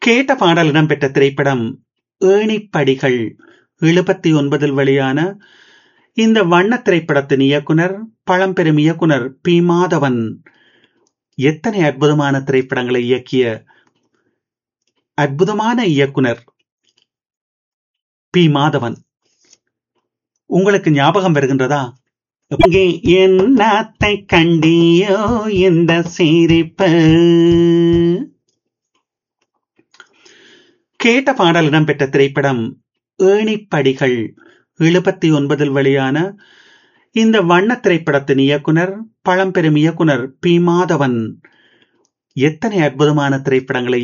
கேட்ட பாடல் இடம்பெற்ற திரைப்படம் ஏணிப்படிகள் எழுபத்தி ஒன்பதில் வெளியான இந்த வண்ண திரைப்படத்தின் இயக்குனர் பழம்பெரும் இயக்குனர் பி மாதவன் எத்தனை அற்புதமான திரைப்படங்களை இயக்கிய அற்புதமான இயக்குனர் பி மாதவன் உங்களுக்கு ஞாபகம் வருகின்றதா இங்கே என்னத்தை கண்டியோ இந்த சிரிப்பு கேட்ட பாடல் இடம்பெற்ற திரைப்படம் ஏணிப்படிகள் எழுபத்தி ஒன்பதில் வெளியான இந்த வண்ண திரைப்படத்தின் இயக்குனர் பழம்பெரும் இயக்குனர் பி மாதவன் எத்தனை அற்புதமான திரைப்படங்களை